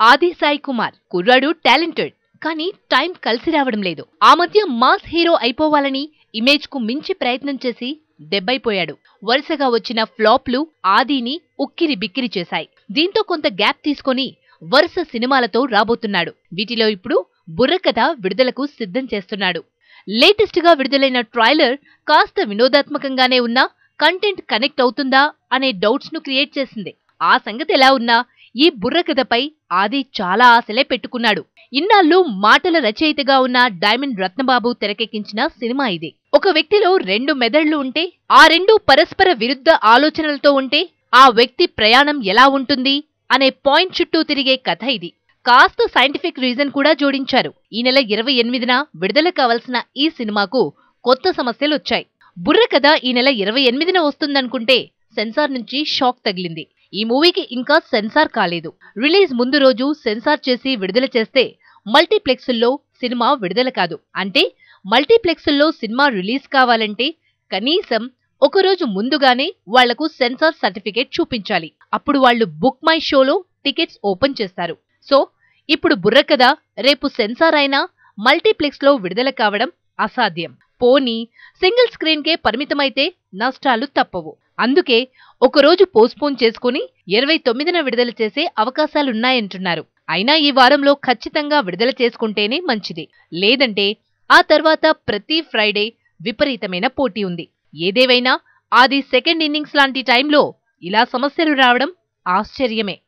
ఆది సాయి కుమార్ కుర్రాడు టాలెంటెడ్ కానీ టైం కలిసి రావడం లేదు ఆ మధ్య మాస్ హీరో అయిపోవాలని ఇమేజ్ కు మించి ప్రయత్నం చేసి దెబ్బైపోయాడు వరుసగా వచ్చిన ఫ్లాప్లు ఆదిని ఉక్కిరి బిక్కిరి చేశాయి దీంతో కొంత గ్యాప్ తీసుకొని వరుస సినిమాలతో రాబోతున్నాడు వీటిలో ఇప్పుడు బుర్రకథ విడుదలకు సిద్ధం చేస్తున్నాడు లేటెస్ట్ గా విడుదలైన ట్రైలర్ కాస్త వినోదాత్మకంగానే ఉన్నా కంటెంట్ కనెక్ట్ అవుతుందా అనే డౌట్స్ ను క్రియేట్ చేసింది ఆ సంగతి ఎలా ఉన్నా ఈ బుర్రకథపై ఆది చాలా ఆశలే పెట్టుకున్నాడు ఇన్నాళ్ళు మాటల రచయితగా ఉన్న డైమండ్ రత్నబాబు తెరకెక్కించిన సినిమా ఇది ఒక వ్యక్తిలో రెండు మెదళ్లు ఉంటే ఆ రెండు పరస్పర విరుద్ధ ఆలోచనలతో ఉంటే ఆ వ్యక్తి ప్రయాణం ఎలా ఉంటుంది అనే పాయింట్ చుట్టూ తిరిగే కథ ఇది కాస్త సైంటిఫిక్ రీజన్ కూడా జోడించారు ఈ నెల ఇరవై ఎనిమిదిన విడుదల కావలసిన ఈ సినిమాకు కొత్త సమస్యలొచ్చాయి బుర్రకథ ఈ నెల ఇరవై ఎనిమిదిన వస్తుందనుకుంటే సెన్సార్ నుంచి షాక్ తగిలింది ఈ మూవీకి ఇంకా సెన్సార్ కాలేదు రిలీజ్ ముందు రోజు సెన్సార్ చేసి విడుదల చేస్తే మల్టీప్లెక్సుల్లో సినిమా విడుదల కాదు అంటే మల్టీప్లెక్సుల్లో సినిమా రిలీజ్ కావాలంటే కనీసం ఒకరోజు ముందుగానే వాళ్లకు సెన్సార్ సర్టిఫికేట్ చూపించాలి అప్పుడు వాళ్ళు బుక్ మై షోలో టికెట్స్ ఓపెన్ చేస్తారు సో ఇప్పుడు బుర్రకథ రేపు సెన్సార్ అయినా మల్టీప్లెక్స్లో విడుదల కావడం అసాధ్యం పోనీ సింగిల్ స్క్రీన్కే పరిమితమైతే నష్టాలు తప్పవు అందుకే ఒకరోజు పోస్ట్పోన్ చేసుకుని ఇరవై తొమ్మిదిన విడుదల చేసే అవకాశాలున్నాయంటున్నారు అయినా ఈ వారంలో ఖచ్చితంగా విడుదల చేసుకుంటేనే మంచిది లేదంటే ఆ తర్వాత ప్రతి ఫ్రైడే విపరీతమైన పోటీ ఉంది ఏదేవైనా ఆది సెకండ్ ఇన్నింగ్స్ లాంటి టైంలో ఇలా సమస్యలు రావడం ఆశ్చర్యమే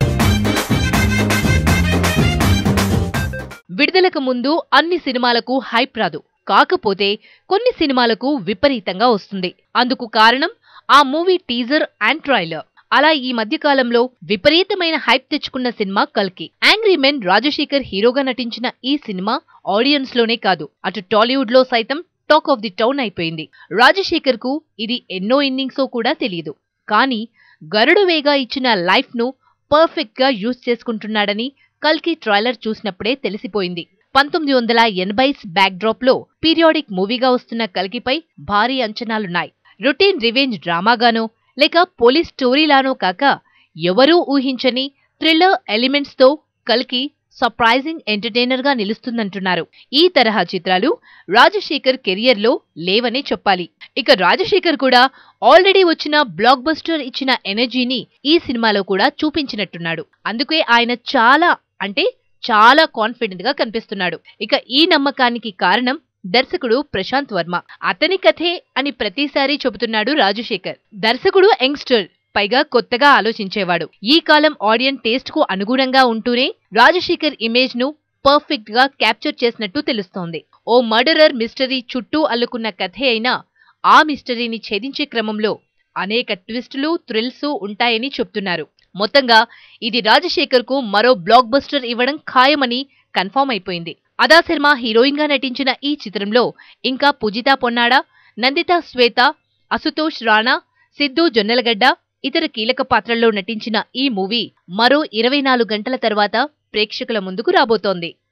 విడుదలకు ముందు అన్ని సినిమాలకు హైప్ రాదు కాకపోతే కొన్ని సినిమాలకు విపరీతంగా వస్తుంది అందుకు కారణం ఆ మూవీ టీజర్ అండ్ ట్రైలర్ అలా ఈ మధ్య కాలంలో విపరీతమైన హైప్ తెచ్చుకున్న సినిమా కల్కి యాంగ్రీ మెన్ రాజశేఖర్ హీరోగా నటించిన ఈ సినిమా ఆడియన్స్ లోనే కాదు అటు టాలీవుడ్ లో సైతం టాక్ ఆఫ్ ది టౌన్ అయిపోయింది రాజశేఖర్ కు ఇది ఎన్నో ఇన్నింగ్సో కూడా తెలియదు కానీ గరుడు వేగా ఇచ్చిన లైఫ్ ను పర్ఫెక్ట్ గా యూజ్ చేసుకుంటున్నాడని కల్కి ట్రైలర్ చూసినప్పుడే తెలిసిపోయింది పంతొమ్మిది వందల ఎనభైస్ బ్యాక్డ్రాప్ లో పీరియాడిక్ మూవీగా వస్తున్న కల్కిపై భారీ అంచనాలున్నాయి రొటీన్ రివెంజ్ డ్రామాగానో లేక పోలీస్ స్టోరీలానో కాక ఎవరూ ఊహించని థ్రిల్లర్ ఎలిమెంట్స్ తో కల్కి సర్ప్రైజింగ్ ఎంటర్టైనర్ గా నిలుస్తుందంటున్నారు ఈ తరహా చిత్రాలు రాజశేఖర్ కెరియర్ లో లేవనే చెప్పాలి ఇక రాజశేఖర్ కూడా ఆల్రెడీ వచ్చిన బ్లాక్ బస్టర్ ఇచ్చిన ఎనర్జీని ఈ సినిమాలో కూడా చూపించినట్టున్నాడు అందుకే ఆయన చాలా అంటే చాలా కాన్ఫిడెంట్ గా కనిపిస్తున్నాడు ఇక ఈ నమ్మకానికి కారణం దర్శకుడు ప్రశాంత్ వర్మ అతని కథే అని ప్రతిసారి చెబుతున్నాడు రాజశేఖర్ దర్శకుడు యంగ్స్టర్ పైగా కొత్తగా ఆలోచించేవాడు ఈ కాలం ఆడియన్ టేస్ట్ కు అనుగుణంగా ఉంటూనే రాజశేఖర్ ఇమేజ్ ను పర్ఫెక్ట్ గా క్యాప్చర్ చేసినట్టు తెలుస్తోంది ఓ మర్డరర్ మిస్టరీ చుట్టూ అల్లుకున్న కథే అయినా ఆ మిస్టరీని ఛేదించే క్రమంలో అనేక ట్విస్టులు థ్రిల్స్ ఉంటాయని చెప్తున్నారు మొత్తంగా ఇది రాజశేఖర్ కు మరో బ్లాక్ బస్టర్ ఇవ్వడం ఖాయమని కన్ఫర్మ్ అయిపోయింది అదా శర్మ హీరోయిన్ గా నటించిన ఈ చిత్రంలో ఇంకా పూజితా పొన్నాడా నందిత శ్వేత అసుతోష్ రాణా సిద్ధు జొన్నలగడ్డ ఇతర కీలక పాత్రల్లో నటించిన ఈ మూవీ మరో ఇరవై నాలుగు గంటల తర్వాత ప్రేక్షకుల ముందుకు రాబోతోంది